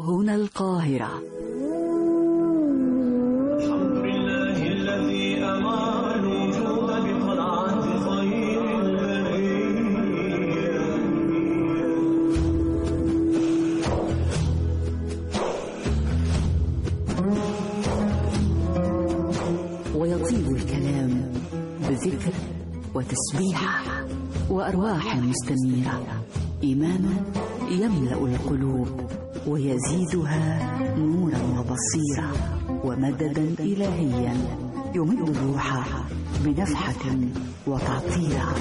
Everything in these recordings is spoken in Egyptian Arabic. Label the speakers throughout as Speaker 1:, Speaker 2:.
Speaker 1: هنا القاهرة
Speaker 2: الحمد لله الذي أمر الوجود بطلعة خير البرية
Speaker 1: ويطيب الكلام بذكر وتسبيح وأرواح مستنيرة إيمان يملأ القلوب ويزيدها نورا وبصيرا ومددا إلهيا يمد الروح بنفحة وتعطيرا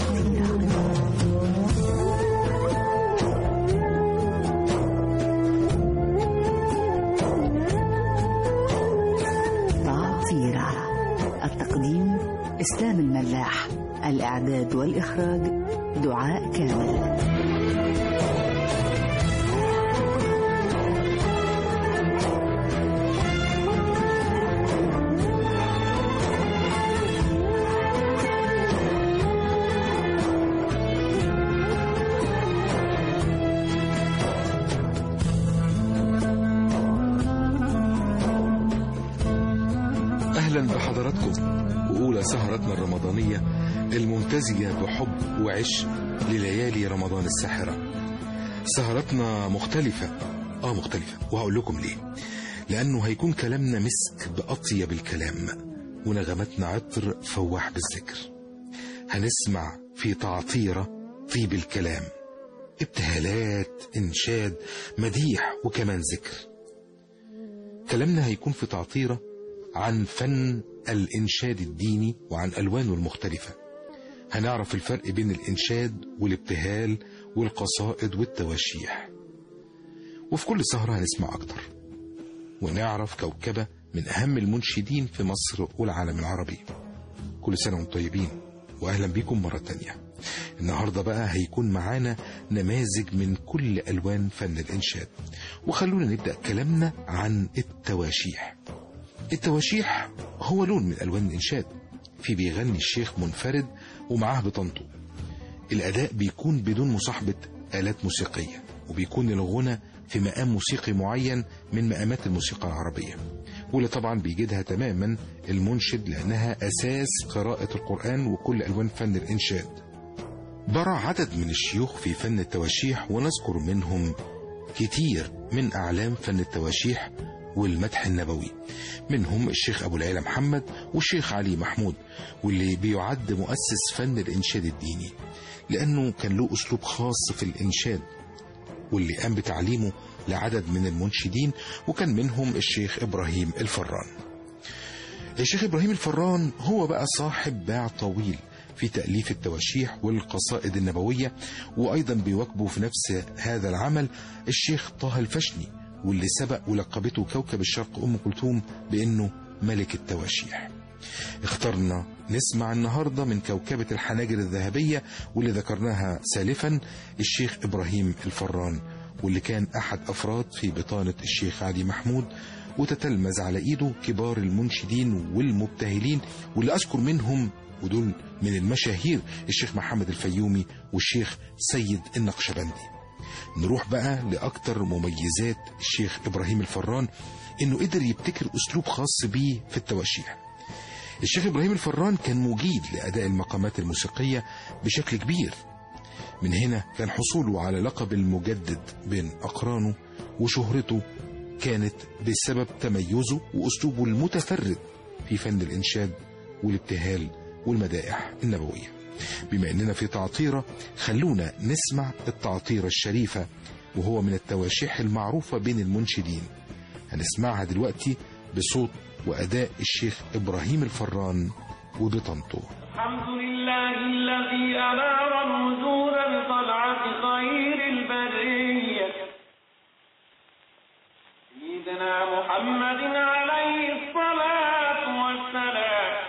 Speaker 1: تعطيرا التقديم إسلام الملاح الإعداد والإخراج دعاء كامل
Speaker 3: أهلا بحضراتكم وأولى سهرتنا الرمضانية الممتزجة بحب وعشق لليالي رمضان الساحرة سهرتنا مختلفة آه مختلفة وهقول لكم ليه لأنه هيكون كلامنا مسك بأطيب الكلام ونغمتنا عطر فواح بالذكر هنسمع في تعطيرة طيب الكلام ابتهالات إنشاد مديح وكمان ذكر كلامنا هيكون في تعطيرة عن فن الإنشاد الديني وعن ألوانه المختلفة هنعرف الفرق بين الإنشاد والابتهال والقصائد والتواشيح وفي كل سهرة هنسمع أكتر ونعرف كوكبة من أهم المنشدين في مصر والعالم العربي كل سنة وانتم طيبين وأهلا بكم مرة تانية النهاردة بقى هيكون معانا نماذج من كل ألوان فن الإنشاد وخلونا نبدأ كلامنا عن التواشيح التواشيح هو لون من ألوان الإنشاد في بيغني الشيخ منفرد ومعاه بطنطو الأداء بيكون بدون مصاحبة آلات موسيقية وبيكون الغنى في مقام موسيقي معين من مقامات الموسيقى العربية واللي طبعا بيجدها تماما المنشد لأنها أساس قراءة القرآن وكل ألوان فن الإنشاد برع عدد من الشيوخ في فن التواشيح ونذكر منهم كتير من أعلام فن التواشيح والمدح النبوي منهم الشيخ أبو العلا محمد والشيخ علي محمود واللي بيعد مؤسس فن الإنشاد الديني لأنه كان له أسلوب خاص في الإنشاد واللي قام بتعليمه لعدد من المنشدين وكان منهم الشيخ إبراهيم الفران الشيخ إبراهيم الفران هو بقى صاحب باع طويل في تأليف التواشيح والقصائد النبوية وأيضا بيواكبه في نفس هذا العمل الشيخ طه الفشني واللي سبق ولقبته كوكب الشرق أم كلثوم بأنه ملك التواشيح اخترنا نسمع النهاردة من كوكبة الحناجر الذهبية واللي ذكرناها سالفا الشيخ إبراهيم الفران واللي كان أحد أفراد في بطانة الشيخ علي محمود وتتلمذ على إيده كبار المنشدين والمبتهلين واللي أذكر منهم ودول من المشاهير الشيخ محمد الفيومي والشيخ سيد النقشبندي نروح بقى لأكتر مميزات الشيخ إبراهيم الفران إنه قدر يبتكر أسلوب خاص بيه في التواشيح الشيخ إبراهيم الفران كان مجيد لأداء المقامات الموسيقية بشكل كبير من هنا كان حصوله على لقب المجدد بين أقرانه وشهرته كانت بسبب تميزه وأسلوبه المتفرد في فن الإنشاد والابتهال والمدائح النبويه بما اننا في تعطيرة خلونا نسمع التعطيرة الشريفة وهو من التواشيح المعروفة بين المنشدين هنسمعها دلوقتي بصوت وأداء الشيخ إبراهيم الفران وبطنطو
Speaker 2: الحمد لله الذي أنار الوجود بطلعة خير البرية سيدنا محمد عليه الصلاة والسلام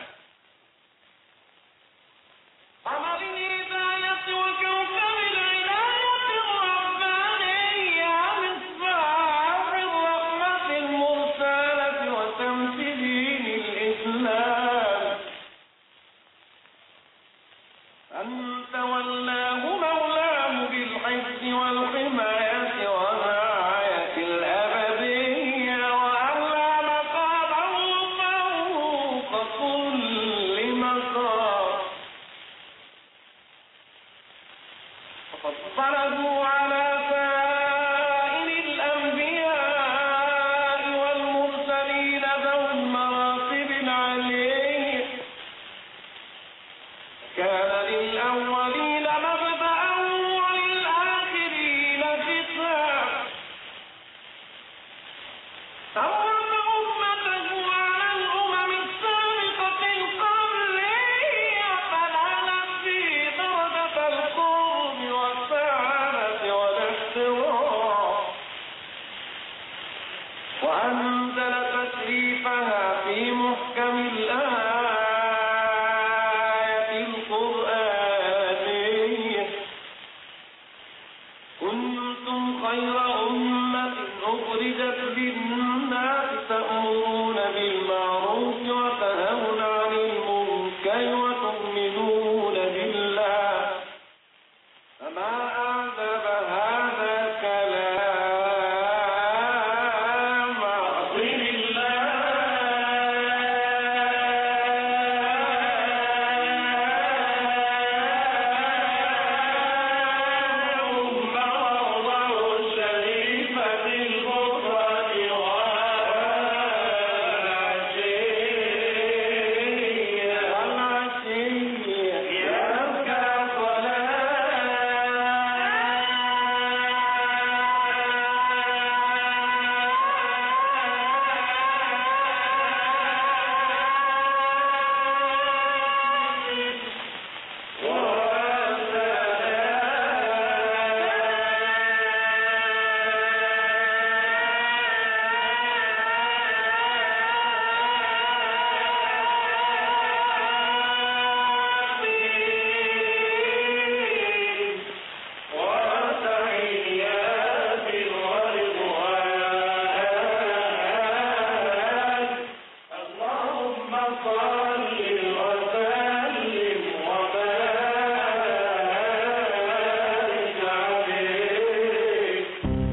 Speaker 2: قمر الهداية وكوكب العناية الربانية مصباح الرحمة المرسلة وشمس دين الإسلام أنت والله مولاه بالحفظ والحماية والرعاية الأبدية وأنزل تشريفها في محكم الآية القرآنية كنتم خير أمة أخرجت للناس تأمرون بالمعروف وتنهون عن المنكر وتؤمنون بالله فما أعذب هذا كلام رسول الله ثم وضعوا الشريف بالغفرة والعشية والعشية يبكى وتحيات ورضوان اللهم صل وسلم وبارك عليه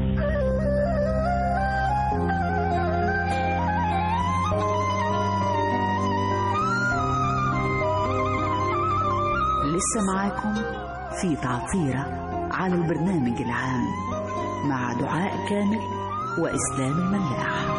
Speaker 1: لسه معاكم في تعطيرة على البرنامج العام مع دعاء كامل وإسلام الملاح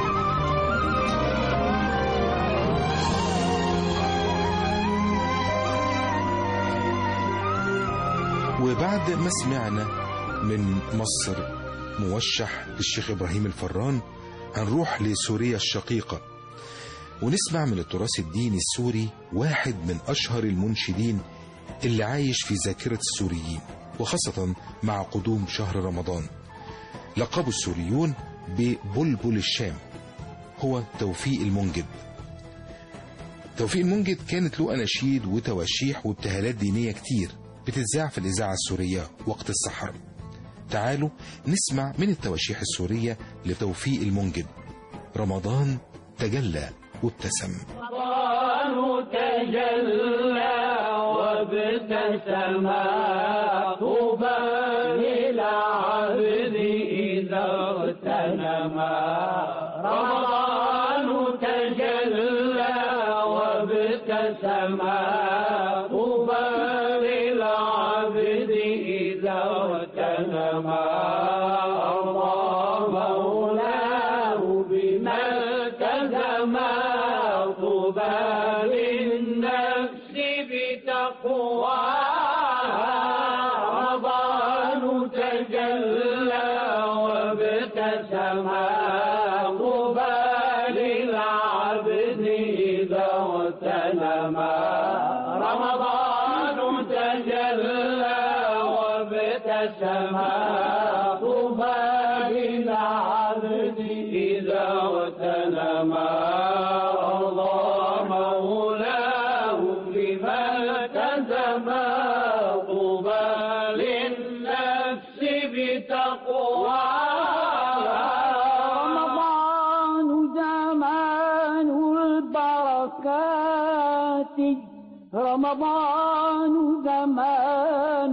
Speaker 3: وبعد ما سمعنا من مصر موشح للشيخ إبراهيم الفران هنروح لسوريا الشقيقة ونسمع من التراث الديني السوري واحد من أشهر المنشدين اللي عايش في ذاكرة السوريين وخاصة مع قدوم شهر رمضان لقبه السوريون ببلبل الشام هو توفيق المنجد توفيق المنجد كانت له أناشيد وتواشيح وابتهالات دينية كتير بتتذاع في الإذاعة السورية وقت السحر تعالوا نسمع من التواشيح السورية لتوفيق المنجد رمضان تجلى وابتسم
Speaker 4: رمضان تجلى وابتسم طوبى للعبد إذا اغتنم رمضان تجلى وابتسم طوبى للعبد إذا اغتنم الله مولاه بما التزم طوبى للنفس بتقواها رمضان تجلى وابتسم طوبى للعبد إذا اغتنم رمضان تجلى وابتسم طوبى للعبد إذا اغتنم الله مولاه بما التزم طوبى للنفس بتقواها رمضان زمان البركات رمضان زمان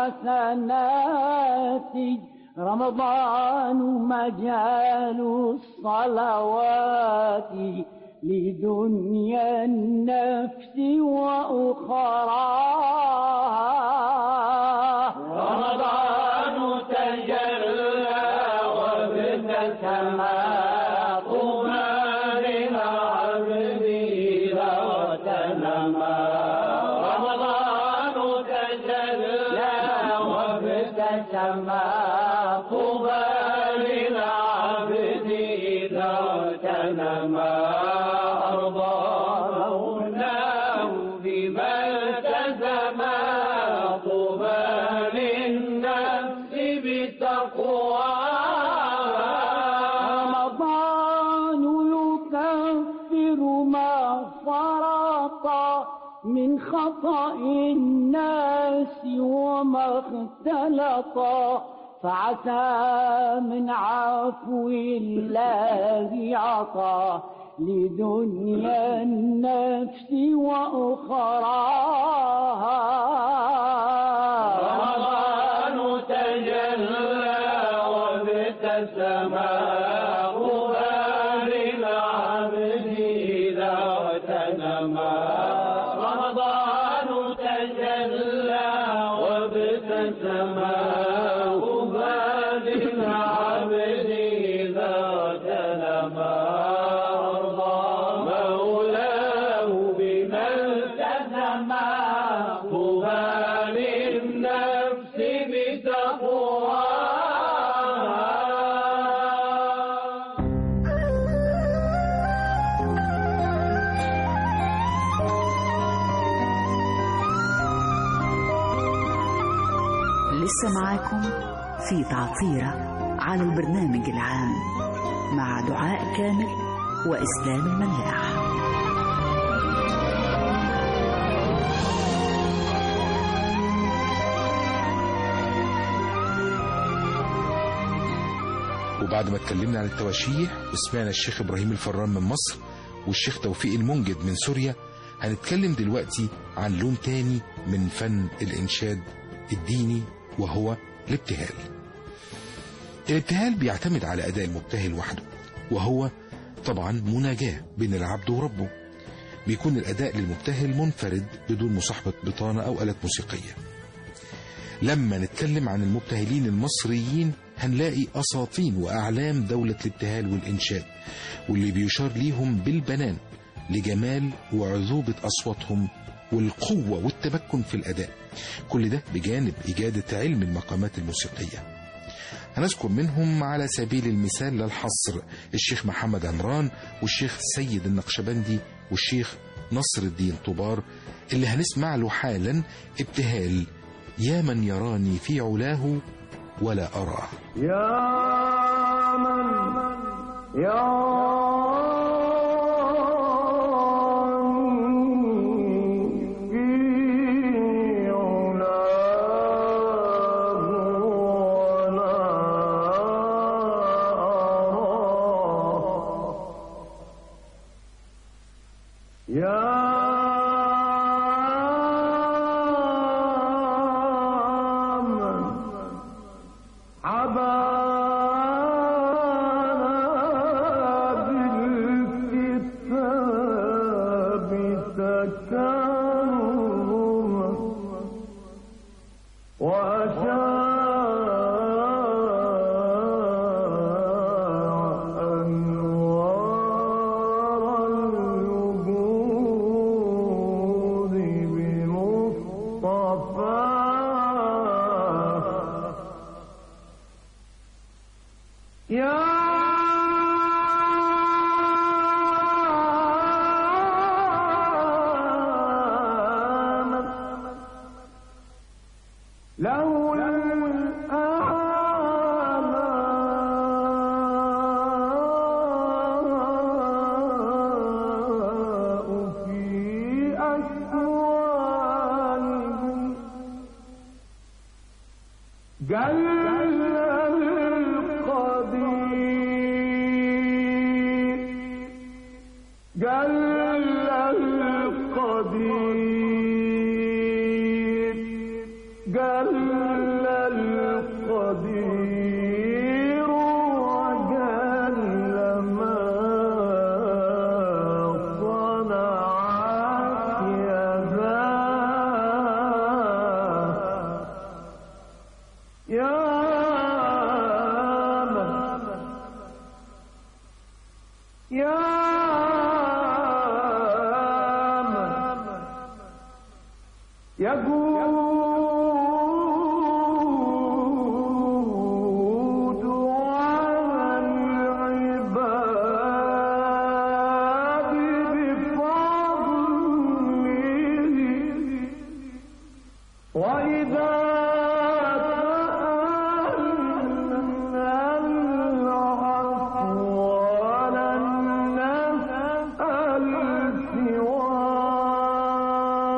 Speaker 4: الحسنات رمضان مجال الصلوات لدنيا النفس وأخراها رمضان تجلى وابتسم طوبى للعبد إذا اغتنم رمضان تجلى وابتسم طوبى للعبد إذا اغتنم أرضى مولاه بما التزم طوبى للنفس بتقواها رمضان من خطأ الناس وما اختلطا فعسى من عفو الله عطا لدنيا النفس وأخراها
Speaker 2: رمضان تجلى وابتسم قبال العبد إذا اغتنما رمضان تجلى وابتسم قبال العبد إذا اغتنما أرضى مولاه بما التزم طوبى للنفس بتقواها
Speaker 1: لسه معاكم في تعطيرة على البرنامج العام مع دعاء كامل وإسلام الملاح
Speaker 3: وبعد ما اتكلمنا عن التواشيح وسمعنا الشيخ ابراهيم الفران من مصر والشيخ توفيق المنجد من سوريا هنتكلم دلوقتي عن لون تاني من فن الانشاد الديني وهو الابتهال الابتهال بيعتمد على اداء المبتهل وحده وهو طبعا مناجاة بين العبد وربه بيكون الاداء للمبتهل منفرد بدون مصاحبة بطانة او آلات موسيقية لما نتكلم عن المبتهلين المصريين هنلاقي أساطين وأعلام دولة الابتهال والإنشاد واللي بيشار ليهم بالبنان لجمال وعذوبة أصواتهم والقوة والتمكن في الأداء كل ده بجانب إجادة علم المقامات الموسيقية هنذكر منهم على سبيل المثال للحصر الشيخ محمد عمران والشيخ سيد النقشبندي والشيخ نصر الدين طبار اللي هنسمع له حالا ابتهال يا من يراني في علاه ولا أراه
Speaker 2: يا من يراني في علاه ولا أراه يا من عبانا بالكتاب تكرما وأشاع أنوار الوجود بمصطفاه يا من له الآلاء في أكوانهم جل القدير جل القدير جل القدير وجل ما صنعت يداه يا من يا من يجود على العباد بفضله وإذا سألنا العفو ولن نسأل سواه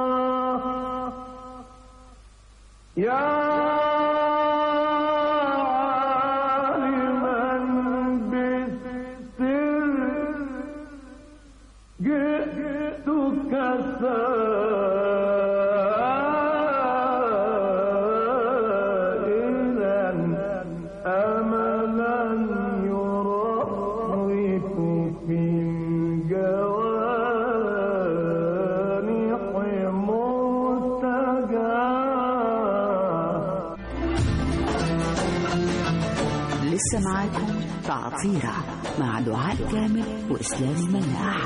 Speaker 2: بالسر جئتك سائلا أملا يرفرف في الجوانح مرتجا
Speaker 1: لسه معاكم تعطيرة مع دعاء كامل وإسلام الملاح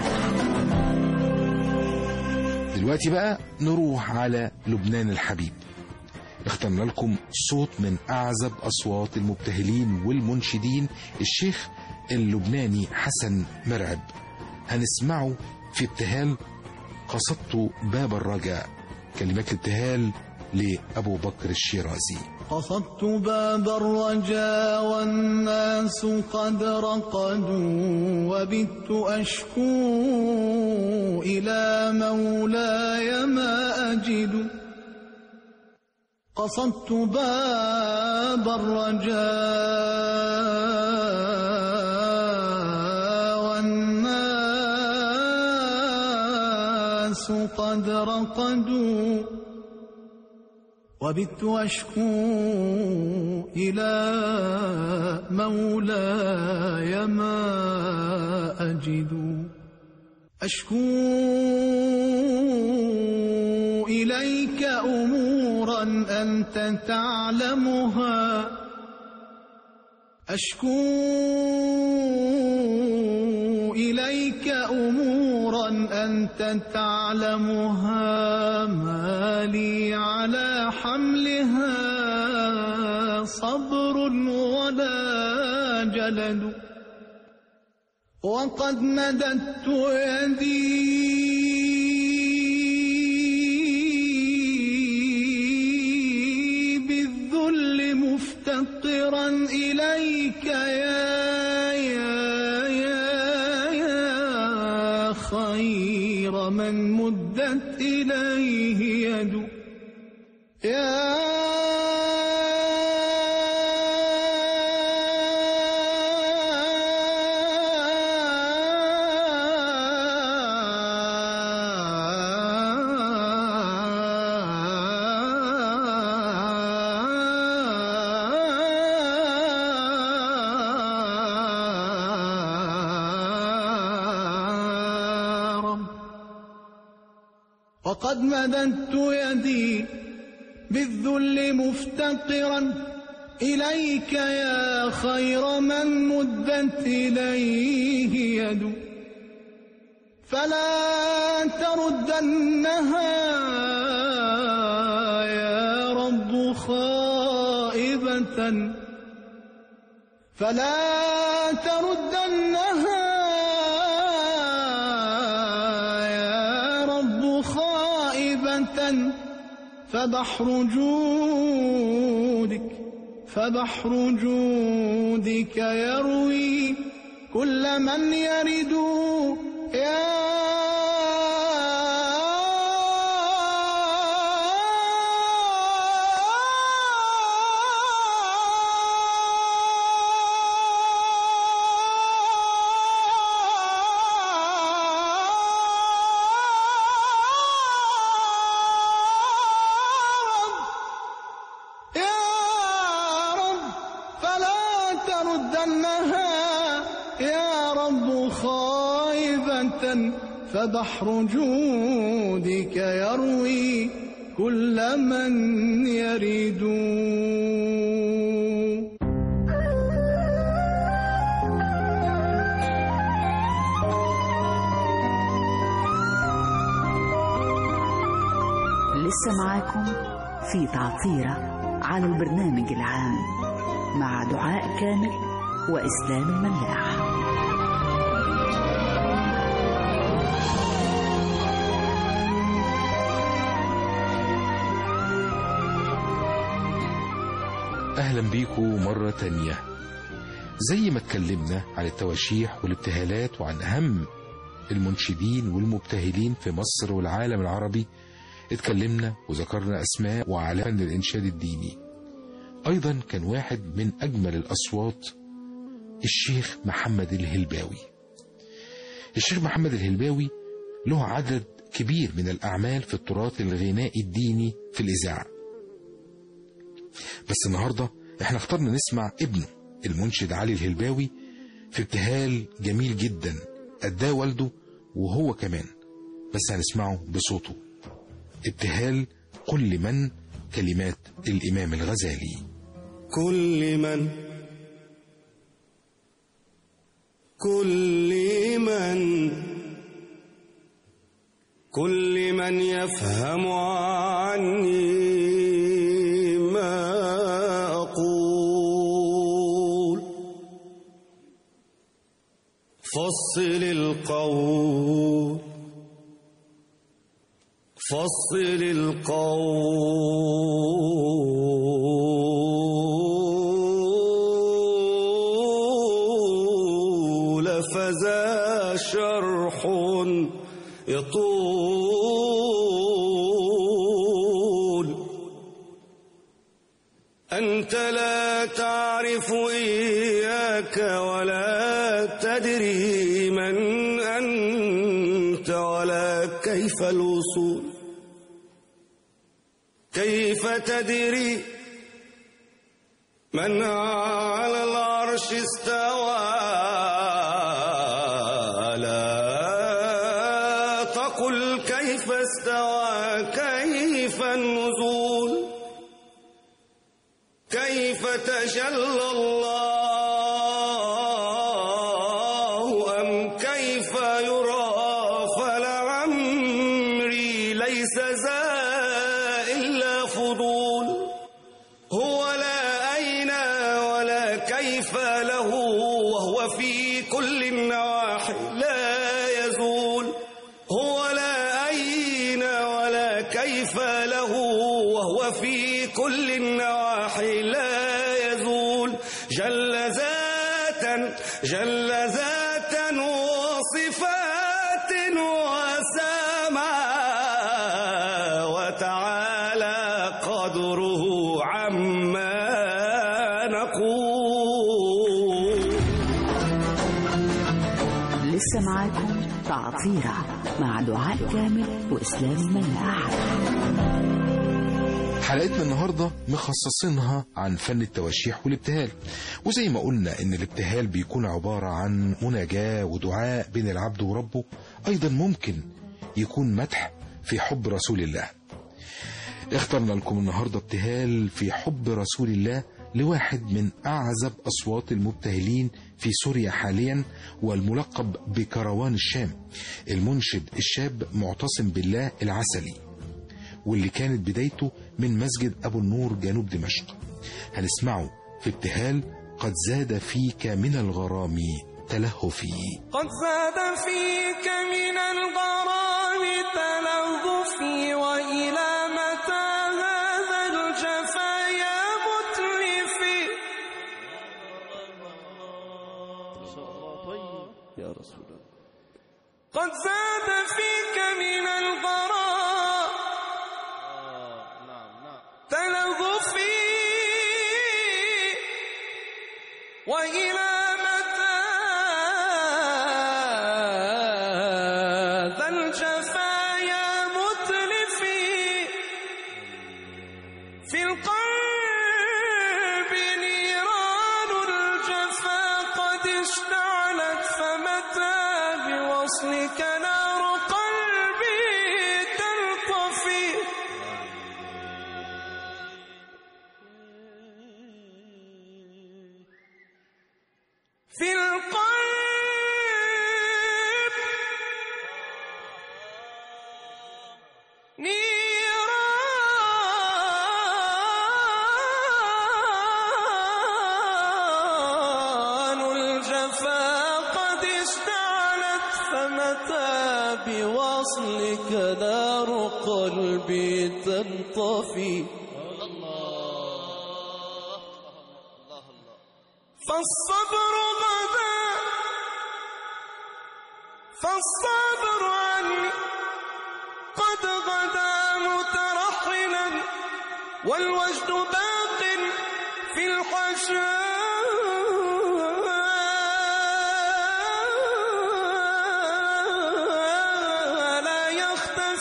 Speaker 3: دلوقتي بقى نروح على لبنان الحبيب اخترنا لكم صوت من أعزب أصوات المبتهلين والمنشدين الشيخ اللبناني حسن مرعب هنسمعه في ابتهال قصدت باب الرجاء كلمات الابتهال لأبو بكر الشيرازي
Speaker 5: قصدت باب الرجا والناس قد رقدوا وبت أشكو إلى مولاي ما أجد قصدت باب الرجا والناس قد رقدوا وبت أشكو إلى مولاي ما أجد أشكو إليك أمورا أنت تعلمها أشكو إليك أمورا أنت تعلمها ما لي على حملها صبر ولا جلد وقد مددت يدي بالذل مفتقرا إليك يا يا يا يا خير من مدت إليه يد يا رب وقد مددت يدي بالذل مفتقرا إليك يا خير من مدت إليه يد فلا تردنها يا رب خائبة فلا تردنها يا رب خائبة فبحر جودك فبحر جودك يروي كل من يرد يا يا رب فلا تردنها يا رب خائبة فبحر جودك يروي كل من يريد
Speaker 1: لسه معاكم في تعطيرة على البرنامج العام مع دعاء كامل وإسلام الملاح
Speaker 3: أهلا بيكم مرة تانية زي ما اتكلمنا عن التواشيح والابتهالات وعن أهم المنشدين والمبتهلين في مصر والعالم العربي اتكلمنا وذكرنا أسماء وعلام الإنشاد الديني أيضا كان واحد من أجمل الأصوات الشيخ محمد الهلباوي الشيخ محمد الهلباوي له عدد كبير من الأعمال في التراث الغنائي الديني في الإذاعة بس النهاردة احنا اخترنا نسمع ابنه المنشد علي الهلباوي في ابتهال جميل جدا أداه والده وهو كمان بس هنسمعه بصوته ابتهال قل لمن كلمات الإمام الغزالي
Speaker 6: كل من كل من كل من يفهم عني ما أقول فصل القول فصل القول فذا شرح يطول أنت لا تعرف إياك ولا تدري من أنت ولا كيف الوصول كيف تدري من على العرش استوى لا تقل كيف استوى كيف النزول كيف تجلى الله أم كيف يرى فلعمري ليس ذا إلا فضول هو لا أين ولا كيف له وهو في كل النواحي لا يزول هو لا أين ولا كيف له وهو في كل النواحي لا يزول جل ذاتا جل ذاتا وصفات وسماء وتعالى قدره عما نقول
Speaker 1: لسه معاكم تعطيرة مع دعاء كامل وإسلام الملاح
Speaker 3: حلقتنا النهاردة مخصصينها عن فن التواشيح والابتهال وزي ما قلنا ان الابتهال بيكون عبارة عن مناجاة ودعاء بين العبد وربه ايضا ممكن يكون مدح في حب رسول الله اخترنا لكم النهاردة ابتهال في حب رسول الله لواحد من أعزب أصوات المبتهلين في سوريا حاليا والملقب بكروان الشام المنشد الشاب معتصم بالله العسلي واللي كانت بدايته من مسجد أبو النور جنوب دمشق هنسمعه في ابتهال قد زاد فيك من الغرام تلهفي
Speaker 7: قد زاد فيك من الغرام تلهفي وإلى متى هذا الجفا يا متلفي قد زاد فيك من الغرام تلهفي وإلى متى ذا الجفا يا متلفي في القلب نيران الجفا قد اشتعلت فمتى بوصلك نار قلبي تلطفي في القلب نيران الجفا قد اشتعلت فمتى بوصلك نار قلبي تنطفي فالصبر غدا فالصبر عني قد غدا مترحلا والوجد باق في الحشا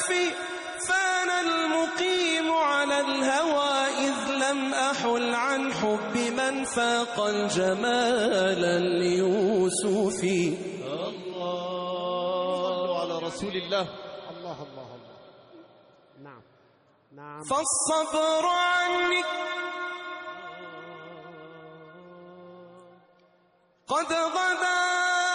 Speaker 7: يختفي فانا المقيم على الهوى إذ لم أحل عن حب من فاق الجمال اليوسفي
Speaker 8: الله على رسول الله الله الله الله نعم نعم
Speaker 7: فالصبر عني قد غدا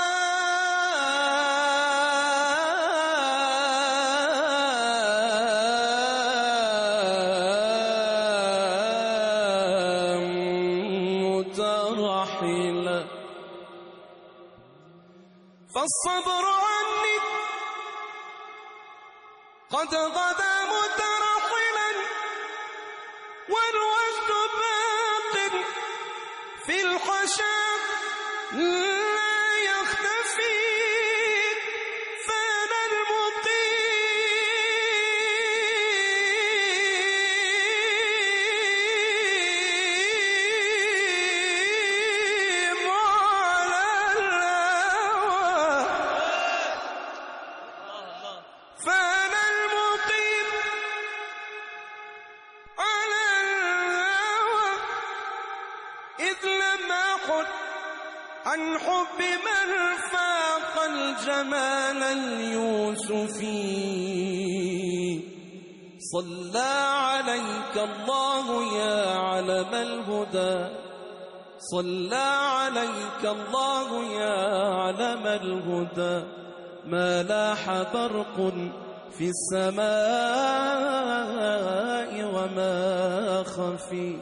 Speaker 7: مترحلا فالصبر عني قد غدا مترحلا والوجد باق في الحشا لا يختفي فانا المقيم على الهوى فانا المقيم على الهوى إذ لم أحد عن حب من فاق الجمال اليوسفي صلى عليك الله يا علم الهدى صلى عليك الله يا علم الهدى ما لاح برق في السماء وما خفي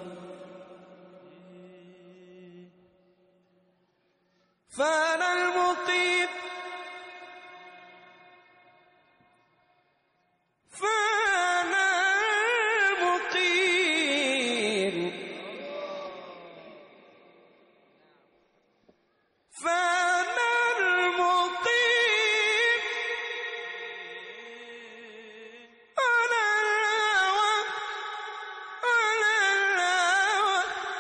Speaker 7: فانا المقيم فانا المقيم فانا المقيم على الهوى على الهوى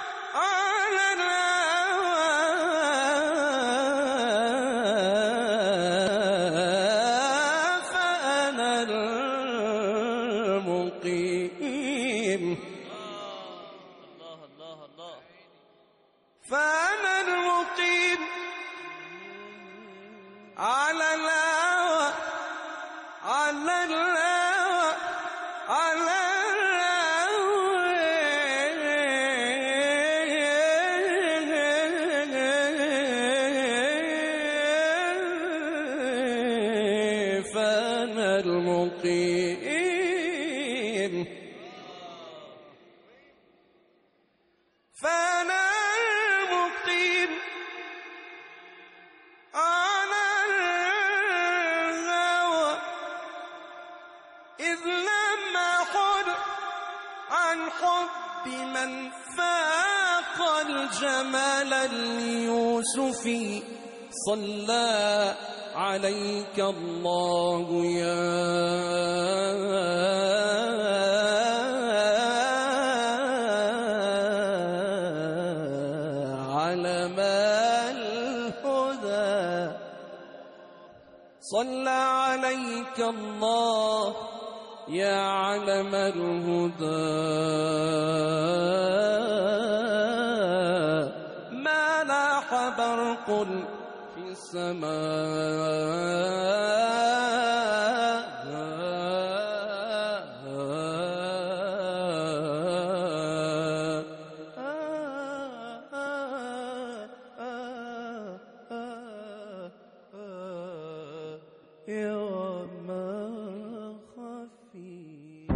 Speaker 7: على الهوى فأنا المقيم فأنا المقيم على الهوى على الهوى على الهوى فأنا المقيم فأنا المقيم على الهوى إذ لم أحد عن حب من فاق الجمال اليوسفي صلى عليك الله يا علم الهدى صلى عليك الله يا علم الهدى ما لاح برق في السماء يوم خفي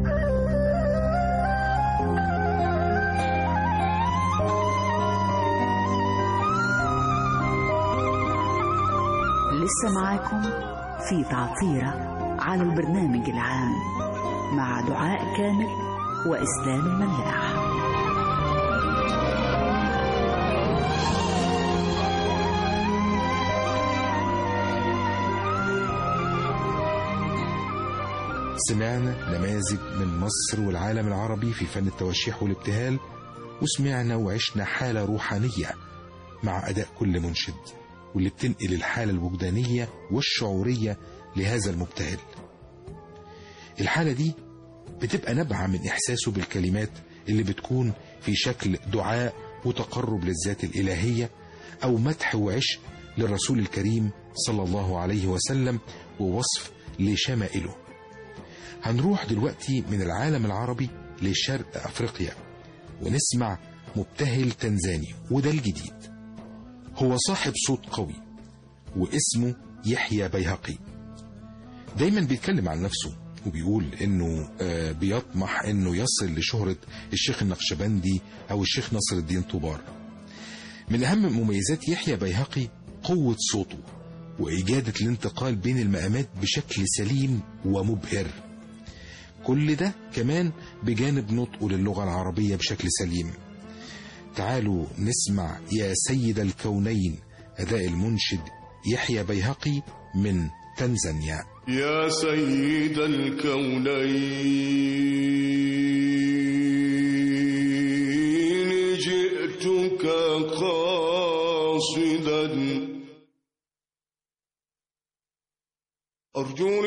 Speaker 1: لسه معاكم في تعطيرة على البرنامج العام مع دعاء كامل وإسلام الملاح
Speaker 3: سمعنا نماذج من مصر والعالم العربي في فن التوشيح والابتهال وسمعنا وعشنا حالة روحانية مع أداء كل منشد واللي بتنقل الحالة الوجدانية والشعورية لهذا المبتهل الحالة دي بتبقى نابعة من إحساسه بالكلمات اللي بتكون في شكل دعاء وتقرب للذات الإلهية أو مدح وعشق للرسول الكريم صلى الله عليه وسلم ووصف لشمائله هنروح دلوقتي من العالم العربي لشرق أفريقيا ونسمع مبتهل تنزاني وده الجديد هو صاحب صوت قوي واسمه يحيى بيهقي دايما بيتكلم عن نفسه وبيقول انه آه، بيطمح انه يصل لشهرة الشيخ النقشبندي او الشيخ نصر الدين طوبار من اهم مميزات يحيى بيهقي قوة صوته واجادة الانتقال بين المقامات بشكل سليم ومبهر كل ده كمان بجانب نطقه للغة العربية بشكل سليم تعالوا نسمع يا سيد الكونين أداء المنشد يحيى بيهقي من تنزانيا
Speaker 9: يا سيد الكونين جئتك قاصدا أرجو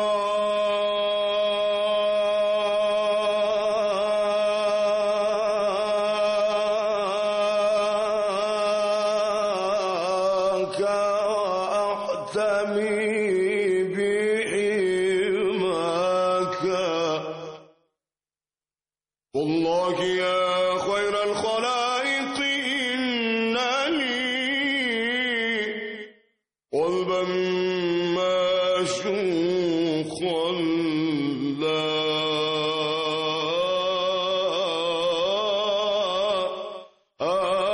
Speaker 9: رضاك وأحتمي بعلمك والله يا خير الخلائق إنني قلبا مشوقا لا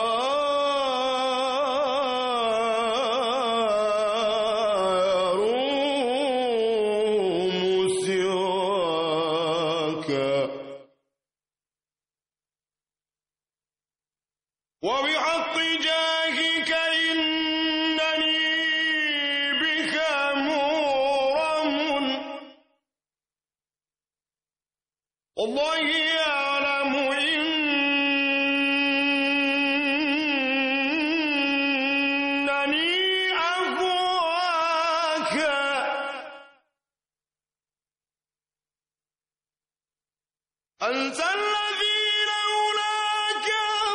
Speaker 9: أروم سواك وبحق جاهك إنني بك مورم والله يعلم إنني أهواك أنت الذي لولاك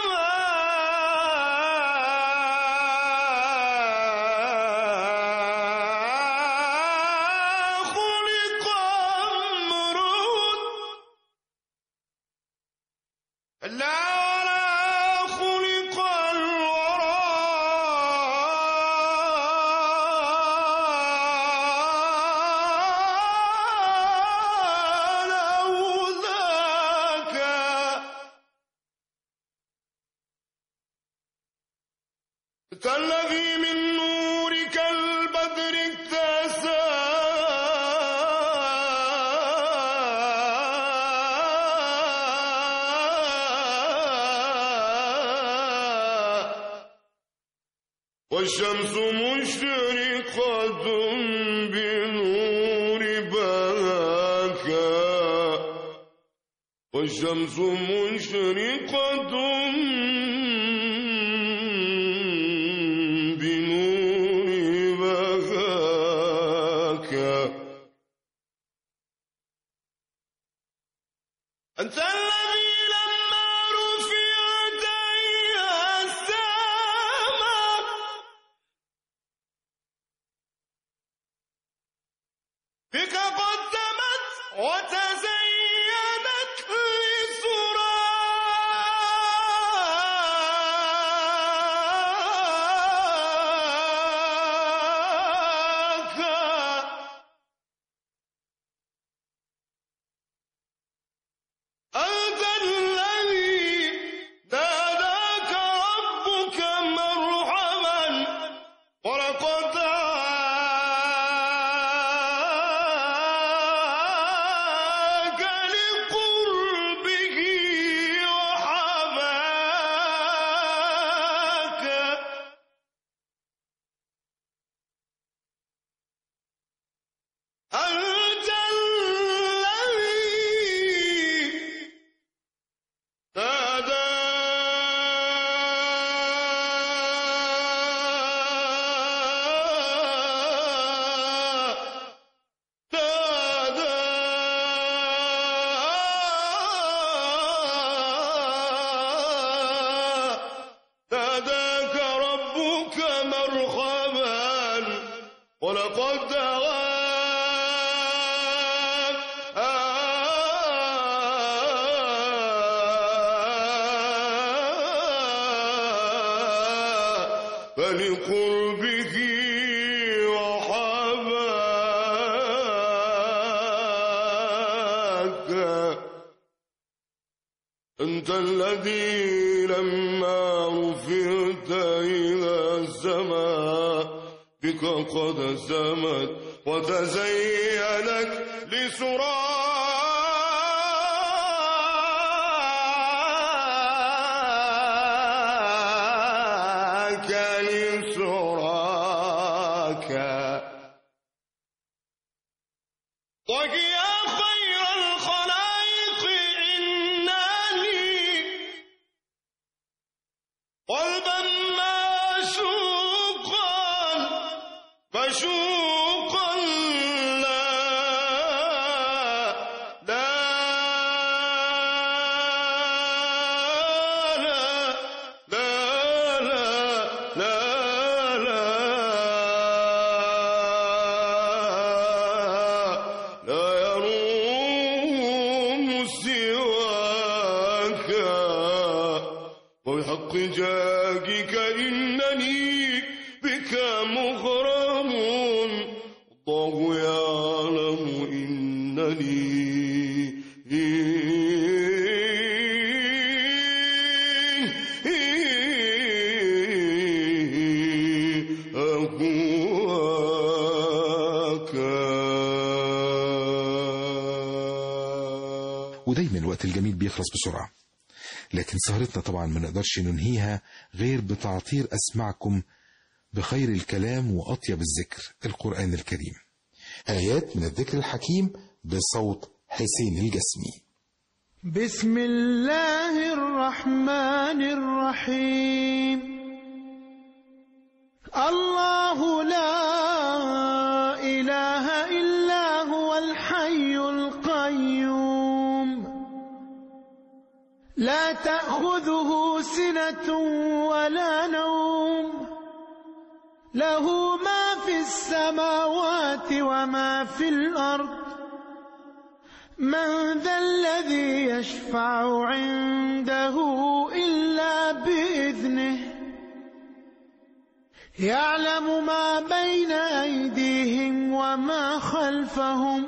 Speaker 9: ما خلق امرؤ لا ولا خلق الورى لولاك أنت الذي من نورك البدر اتسى والشمس مشرقة بنور بهاك والشمس مشرقة بنور بهاك أنت الذي لما رفعت إلى السماء بك قدمت وتزينت لسراك أنت الذي ناداك ربك مرحبا ولقد دعاك لقربه وحماك أنت الذي ولقد فلقربه وحباك أنت الذي لما رفعت إلى السماء بك قد سمت وتزينت لسراك لسراك ويا خير الخلائق إنني قلبا معشوقا مشوقا لا لا لا لا لا لا لا لا يروم سواك وبحق جاهك إنني بك مغرم الله يعلم إنني أهواك
Speaker 3: ودايما الوقت الجميل بيخلص بسرعة لكن سهرتنا طبعا ما نقدرش ننهيها غير بتعطير أسمعكم بخير الكلام وأطيب الذكر القرآن الكريم آيات من الذكر الحكيم بصوت حسين الجسمي
Speaker 5: بسم الله الرحمن الرحيم الله لا إله إلا هو الحي القيوم لا تأخذه سنة ولا نوم له ما في السماوات وما في الأرض من ذا الذي يشفع عنده إلا بإذنه يعلم ما بين أيديهم وما خلفهم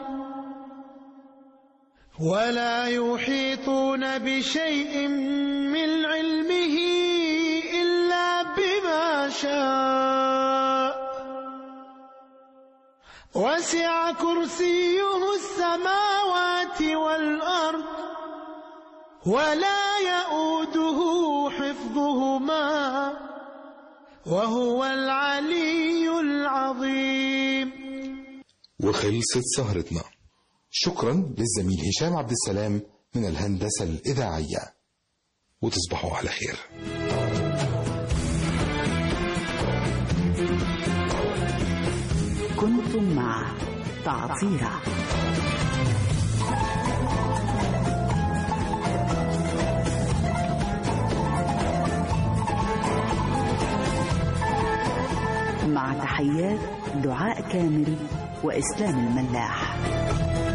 Speaker 5: ولا يحيطون بشيء من علمه إلا بما شاء وسع كرسيه السماوات والأرض ولا يؤوده حفظهما وهو العلي العظيم
Speaker 3: وخلصت سهرتنا شكرا للزميل هشام عبد السلام من الهندسة الإذاعية وتصبحوا على خير
Speaker 1: كنتم مع تعطيرة مع تحيات دعاء كامل وإسلام الملاح